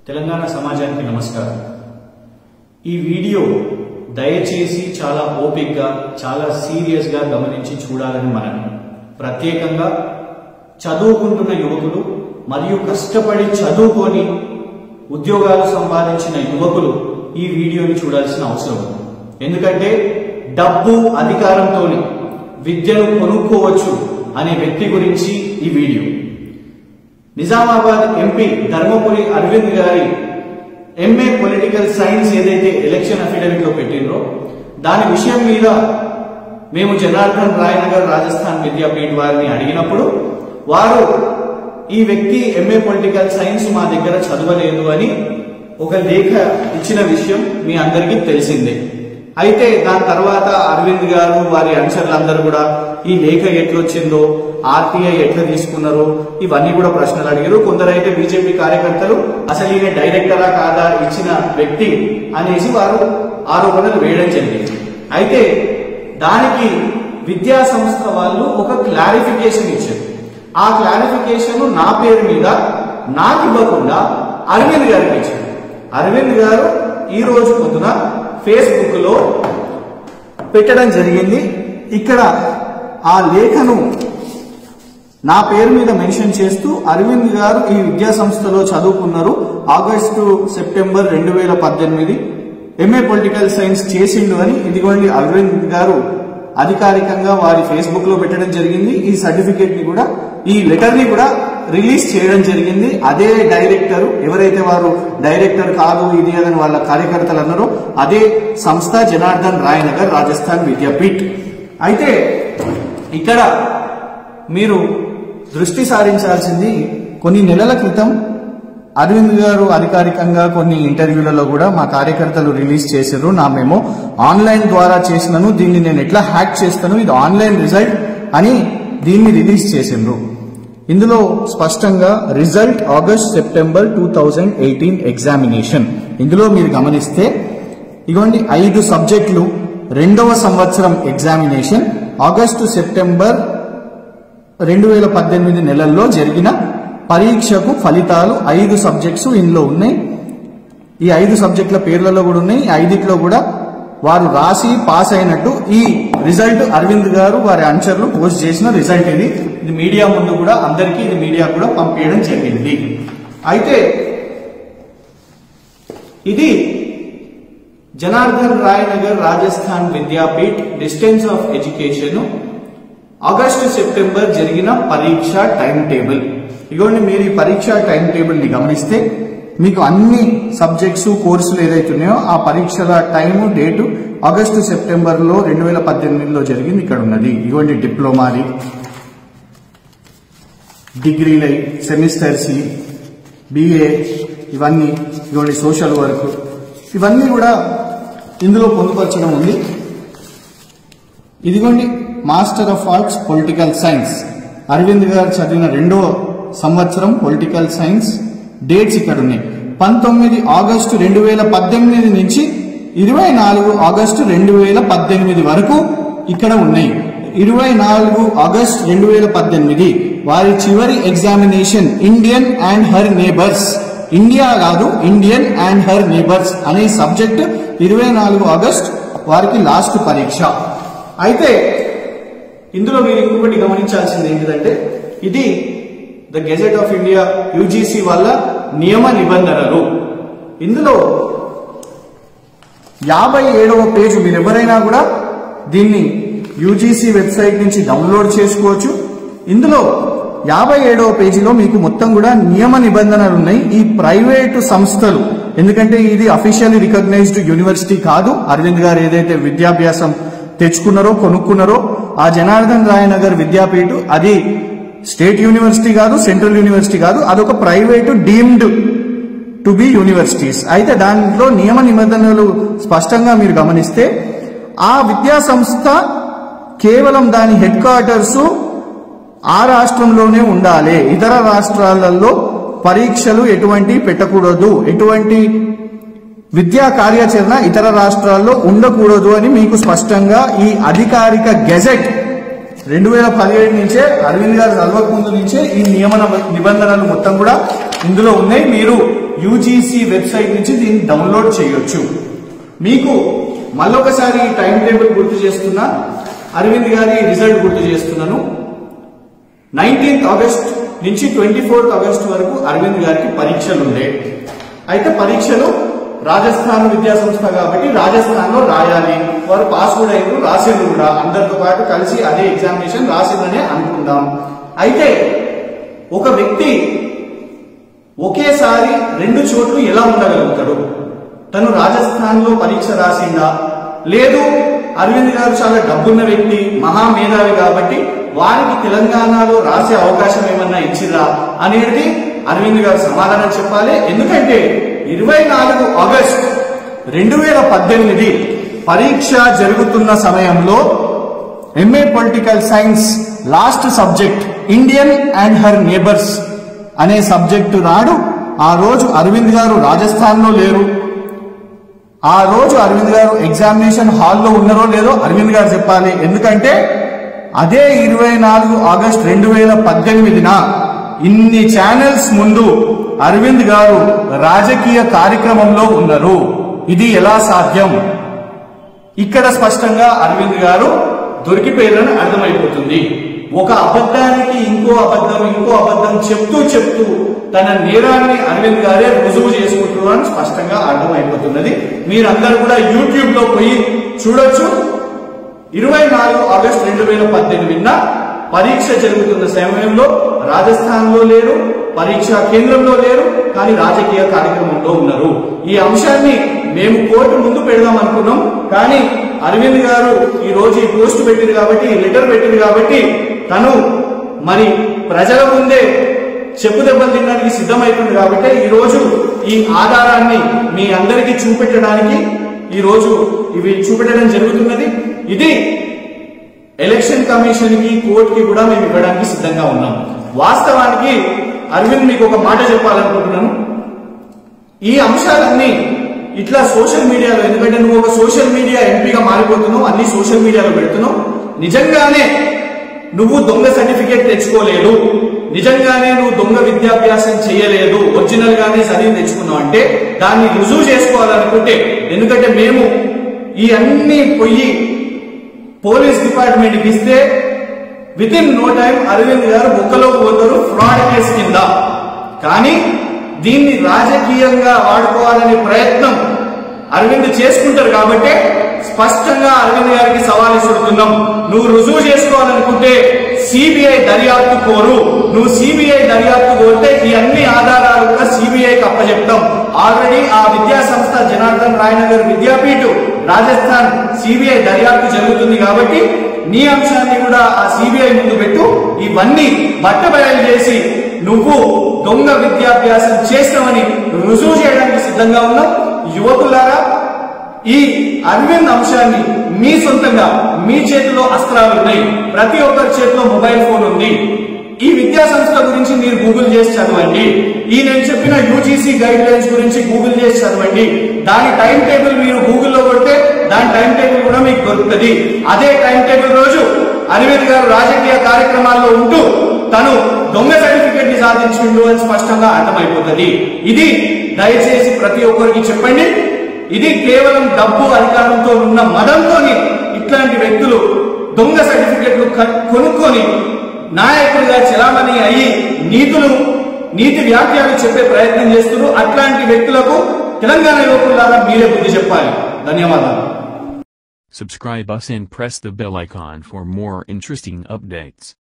తెలంగాణ సమాజానికి నమస్కారం ఈ వీడియో దయచేసి చాలా ఓపిక్గా చాలా సీరియస్గా గమనించి చూడాలని మనని ప్రత్యేకంగా చదువుకుంటున్న యువకులు మరియు కష్టపడి చదువుకొని ఉద్యోగాలు సంపాదించిన యువకులు ఈ వీడియోని చూడాల్సిన అవసరం ఉంది ఎందుకంటే డబ్బు అధికారంతో విద్యను కొనుక్కోవచ్చు అనే వ్యక్తి గురించి ఈ వీడియో నిజామాబాద్ ఎంపీ ధర్మపురి అరవింద్ గారి ఎంఏ పొలిటికల్ సైన్స్ ఏదైతే ఎలక్షన్ అఫిడవిట్ లో పెట్టిండ్రో దాని విషయం మీద మేము జనార్దన్ రాయనగర్ రాజస్థాన్ విద్యాపీఠ్ వారిని అడిగినప్పుడు వారు ఈ వ్యక్తి ఎంఏ పొలిటికల్ సైన్స్ మా దగ్గర చదవలేదు అని ఒక లేఖ ఇచ్చిన విషయం మీ అందరికీ తెలిసిందే అయితే దాని తర్వాత అరవింద్ గారు వారి అనుచరులందరూ కూడా ఈ లేఖ ఎట్లొచ్చిందో ఆర్టీఐ ఎట్లా తీసుకున్నారో ఇవన్నీ కూడా ప్రశ్నలు అడిగారు కొందరైతే బీజేపీ కార్యకర్తలు అసలు ఈయన డైరెక్టరా కాదా ఇచ్చిన వ్యక్తి అనేసి వారు ఆరోపణలు వేయడం జరిగింది అయితే దానికి విద్యా సంస్థ వాళ్ళు ఒక క్లారిఫికేషన్ ఇచ్చారు ఆ క్లారిఫికేషన్ నా పేరు మీద నాకు ఇవ్వకుండా అరవింద్ గారికి ఇచ్చారు అరవింద్ గారు ఈ రోజు పొద్దున ఫేస్బుక్ లో పెట్టడం జరిగింది ఇక్కడ ఆ లేఖను నా పేరు మీద మెన్షన్ చేస్తూ అరవింద్ గారు ఈ విద్యా సంస్థలో చదువుకున్నారు ఆగస్టు సెప్టెంబర్ రెండు వేల పద్దెనిమిది ఎంఏ పొలిటికల్ సైన్స్ చేసిండు అని ఇదిగోండి అరవింద్ గారు అధికారికంగా వారి ఫేస్బుక్ లో పెట్టడం జరిగింది ఈ సర్టిఫికేట్ ని కూడా ఈ లెటర్ ని కూడా రిలీజ్ చేయడం జరిగింది అదే డైరెక్టర్ ఎవరైతే వారు డైరెక్టర్ కాదు ఇది అని వాళ్ళ కార్యకర్తలు అన్నారో అదే సంస్థ జనార్దన్ రాయనగర్ రాజస్థాన్ విద్యాపీఠ్ అయితే ఇక్కడ మీరు దృష్టి సారించాల్సింది కొన్ని నెలల క్రితం అరవింద్ గారు అధికారికంగా కొన్ని ఇంటర్వ్యూలలో కూడా మా కార్యకర్తలు రిలీజ్ చేశారు నా మేము ఆన్లైన్ ద్వారా చేసినాను దీన్ని నేను ఎట్లా హ్యాక్ చేస్తాను ఇది ఆన్లైన్ రిజల్ట్ అని దీన్ని రిలీజ్ చేసిండ్రు ఇందులో స్పష్టంగా result August September two thousand eighteen examination ఇందులో మీరు గమనిస్తే ఇగోండి ఐదు సబ్జెక్టులు రెండవ సంవత్సరం ఎగ్జామినేషన్ ఆగస్టు సెప్టెంబర్ రెండు వేల పద్దెనిమిది నెలల్లో జరిగిన పరీక్షకు ఫలితాలు ఐదు సబ్జెక్ట్స్ ఇందులో ఉన్నాయి ఈ ఐదు సబ్జెక్టుల పేర్లలో కూడా ఉన్నాయి ఈ ఐదిట్లో కూడా వారు రాసి పాస్ అయినట్టు ఈ రిజల్ట్ అరవింద్ గారు వారి అనుచరులు పోస్ట్ చేసిన రిజల్ట్ ఇది ఇది మీడియా ముందు కూడా అందరికీ ఇది మీడియా కూడా పంపించడం జరిగింది అయితే ఇది Janardan Rai Nagar Rajasthan Vidyapeeth distance of education August September జరిగిన పరీక్ష టైం టేబుల్ ఇగోండి మీరు ఈ పరీక్ష టైం టేబుల్ ని గమనిస్తే మీకు అన్ని సబ్జెక్ట్స్ కోర్సులు ఏదైతే ఉన్నాయో ఆ పరీక్షల టైము డేటు ఆగస్టు సెప్టెంబర్ లో రెండు వేల పద్దెనిమిదిలో జరిగింది ఇక్కడ ఉన్నది ఇగోండి డిప్లొమాది డిగ్రీలై సెమిస్టర్స్ బిఏ ఇవన్నీ ఇవన్నీ సోషల్ వర్క్ ఇవన్నీ కూడా ఇందులో పొందుపరచడం ఉంది ఇదిగోండి master of arts political science Arvind గారు చదివిన రెండో సంవత్సరం పొలిటికల్ సైన్స్ డేట్స్ ఇక్కడ ఉన్నాయి పంతొమ్మిది ఆగస్టు రెండు వేల పద్దెనిమిది నుంచి ఇరవై నాలుగు ఆగస్టు రెండు వేల పద్దెనిమిది వరకు ఇక్కడ ఉన్నాయి ఇరవై నాలుగు ఆగస్ట్ రెండు వేల పద్దెనిమిది వారి చివరి examination Indian and her neighbours India కాదు ఇండియన్ అండ్ హర్ నేబర్స్ అనే సబ్జెక్ట్ ఇరవై నాలుగు ఆగస్ట్ వారికి లాస్ట్ పరీక్ష అయితే ఇందులో మీరు ఇంకొకటి గమనించాల్సింది ఏంటిదంటే ఇది the gazette of India UGC వల్ల నియమ నిబంధనలు ఇందులో యాభై ఏడవ పేజ్ మీరు ఎవరైనా కూడా దీన్ని యూజీసీ వెబ్సైట్ నుంచి డౌన్లోడ్ చేసుకోవచ్చు ఇందులో యాభై ఏడవ పేజీలో మీకు మొత్తం కూడా నియమ నిబంధనలు ఉన్నాయి ఈ ప్రైవేటు సంస్థలు ఎందుకంటే ఇది అఫీషియల్లీ రికగ్నైజ్డ్ యూనివర్సిటీ కాదు అరవింద్ గారు ఏదైతే విద్యాభ్యాసం తెచ్చుకున్నారో కొనుక్కున్నారో ఆ జనార్దన్ రాయనగర్ విద్యాపీఠ అది స్టేట్ యూనివర్సిటీ కాదు సెంట్రల్ యూనివర్సిటీ కాదు అదొక private deemed to be universities అయితే దాంట్లో నియమ నిబంధనలు స్పష్టంగా మీరు గమనిస్తే ఆ విద్యా సంస్థ కేవలం దాని హెడ్ క్వార్టర్స్ ఆ రాష్ట్రంలోనే ఉండాలి ఇతర రాష్ట్రాలలో పరీక్షలు ఎటువంటి పెట్టకూడదు ఎటువంటి విద్యా కార్యాచరణ ఇతర రాష్ట్రాల్లో ఉండకూడదు అని మీకు స్పష్టంగా ఈ అధికారిక గెజెట్ రెండు వేల పదిహేడు నుంచే అరవింద్ గారు చదవక ముందు నుంచే ఈ నియమన నిబంధనలు మొత్తం కూడా ఇందులో ఉన్నాయి మీరు యూజీసీ వెబ్సైట్ నుంచి దీన్ని డౌన్లోడ్ చేయొచ్చు మీకు మళ్ళొకసారి ఈ టైం టేబుల్ గుర్తు చేస్తున్నా అరవింద్ గారి రిజల్ట్ గుర్తు చేస్తున్నాను నైన్టీన్త్ ఆగస్ట్ నుంచి ట్వంటీ ఫోర్త్ ఆగస్ట్ వరకు అరవింద్ గారికి పరీక్షలు ఉండే అయితే పరీక్షలు రాజస్థాన్ విద్యా సంస్థ కాబట్టి రాజస్థాన్ లో రాయాలి వారు పాస్ కూడా అయ్యారు రాసిండ్రు కూడా అందరితో పాటు కలిసి అదే ఎగ్జామినేషన్ రాసిందనే అనుకుందాం అయితే ఒక వ్యక్తి ఒకేసారి రెండు చోట్ల ఎలా ఉండగలుగుతాడు తను రాజస్థాన్ లో పరీక్ష రాసిందా లేదు అరవింద్ గారు చాలా డబ్బున్న వ్యక్తి మహామేధావి కాబట్టి వారికి తెలంగాణలో రాసే అవకాశం ఏమన్నా ఇచ్చిరా అనేది అరవింద్ గారు సమాధానం చెప్పాలి ఎందుకంటే ఇరవై నాలుగు ఆగస్ట్ రెండు వేల పద్దెనిమిది పరీక్ష జరుగుతున్న సమయంలో MA political science last subject Indian and her neighbours అనే సబ్జెక్టు నాడు ఆ రోజు అరవింద్ గారు రాజస్థాన్ లో లేరు ఆ రోజు అరవింద్ గారు ఎగ్జామినేషన్ హాల్లో ఉన్నారో లేదో అరవింద్ గారు చెప్పాలి ఎందుకంటే అదే ఇరవై నాలుగు ఆగస్ట్ రెండు వేల పద్దెనిమిదిన ఇన్ని ఛానల్స్ ముందు అరవింద్ గారు రాజకీయ కార్యక్రమంలో ఉన్నారు ఇది ఎలా సాధ్యం ఇక్కడ స్పష్టంగా అరవింద్ గారు దొరికిపోయారని అర్థమైపోతుంది ఒక అబద్ధానికి ఇంకో అబద్ధం ఇంకో అబద్ధం చెప్తూ చెప్తూ తన నేరాన్ని అరవింద్ గారే రుజువు చేసుకుంటున్నారు అని స్పష్టంగా అర్థమైపోతున్నది మీరందరూ కూడా యూట్యూబ్ లో పోయి చూడొచ్చు ఇరవై నాలుగు ఆగస్ట్ రెండు వేల పద్దెనిమిదిన పరీక్ష జరుగుతున్న సమయంలో రాజస్థాన్ లో లేరు పరీక్షా కేంద్రంలో లేరు కానీ రాజకీయ కార్యక్రమంలో ఉన్నారు ఈ అంశాన్ని మేము కోర్టు ముందు పెడదాం అనుకున్నాం కానీ అరవింద్ గారు ఈ రోజు ఈ పోస్ట్ పెట్టింది కాబట్టి ఈ లెటర్ పెట్టింది కాబట్టి తను మరి ప్రజల ముందే చెప్పు దెబ్బలు తినడానికి సిద్ధమవుతుంది కాబట్టి ఈ రోజు ఈ ఆధారాన్ని మీ అందరికీ చూపెట్టడానికి ఈ రోజు ఇవి చూపెట్టడం జరుగుతున్నది ఇది ఎలక్షన్ కమిషన్ కి కోర్టుకి కూడా మేము ఇవ్వడానికి సిద్ధంగా ఉన్నాం వాస్తవానికి అరవింద్ మీకు ఒక మాట చెప్పాలనుకుంటున్నాను ఈ అంశాలన్నీ ఇట్లా సోషల్ మీడియాలో ఎందుకంటే నువ్వు ఒక సోషల్ మీడియా ఎంపీగా మారిపోతున్నావు అన్ని సోషల్ మీడియాలో పెడుతున్నావు నిజంగానే నువ్వు దొంగ సర్టిఫికేట్ తెచ్చుకోలేదు నిజంగానే నువ్వు దొంగ విద్యాభ్యాసం చేయలేదు ఒరిజినల్ గానే చదివి తెచ్చుకున్నావు అంటే దాన్ని రుజువు చేసుకోవాలనుకుంటే ఎందుకంటే మేము ఈ అన్ని పొయ్యి పోలీస్ డిపార్ట్మెంట్ కి ఇస్తే within no time Arvind గారు బుక్కలో పోతారు ఫ్రాడ్ కేసు కింద కానీ దీన్ని రాజకీయంగా వాడుకోవాలనే ప్రయత్నం అరవింద్ చేసుకుంటారు కాబట్టి స్పష్టంగా అరవింద్ గారికి సవాల్ ఇస్తున్నాం నువ్వు రుజువు చేసుకోవాలనుకుంటే సిబిఐ దర్యాప్తు కోరు నువ్వు సిబిఐ దర్యాప్తు కోరితే ఈ అన్ని ఆధారాలు కూడా సిబిఐకి అప్పచెప్తాం ఆల్రెడీ ఆ విద్యా సంస్థ జనార్దన్ రాయనగర్ విద్యాపీఠ రాజస్థాన్ సిబిఐ దర్యాప్తు జరుగుతుంది కాబట్టి నీ అంశాన్ని కూడా ఆ సిబిఐ ముందు పెట్టు ఇవన్నీ బట్టబయలు చేసి నువ్వు దొంగ విద్యాభ్యాసం చేస్తామని రుజువు చేయడానికి సిద్ధంగా ఉన్నావు యువకులారా ఈ అరవింద్ అంశాన్ని మీ సొంతంగా మీ చేతిలో అస్త్రాలు ఉన్నాయి ప్రతి ఒక్కరి చేతిలో మొబైల్ ఫోన్ ఉంది ఈ విద్యా సంస్థ గురించి మీరు గూగుల్ చేసి చదవండి ఈ నేను చెప్పిన యూజీసీ గైడ్ లైన్స్ గురించి గూగుల్ చేసి చదవండి దాని టైం టేబుల్ మీరు గూగుల్లో కొడితే దాని టైం టేబుల్ కూడా మీకు దొరుకుతుంది అదే టైం టేబుల్ రోజు అరవింద్ గారు రాజకీయ కార్యక్రమాల్లో ఉంటూ తను దొంగ సర్టిఫికేట్ ని సాధించిండు అని స్పష్టంగా అర్థమైపోతుంది ఇది దయచేసి ప్రతి ఒక్కరికి చెప్పండి ఇది కేవలం డబ్బు అధికారంతో ఉన్న మదంతోని ఇట్లాంటి వ్యక్తులు దొంగ సర్టిఫికెట్లు క- కొనుక్కొని నాయకులుగా చలామణి అయ్యి నీతులు నీతి వ్యాఖ్యలు చెప్పే ప్రయత్నం చేస్తున్నారు అట్లాంటి వ్యక్తులకు తెలంగాణ యువకులారా మీరే బుద్ధి చెప్పాలి ధన్యవాదాలు Subscribe us and press the bell icon for more interesting updates.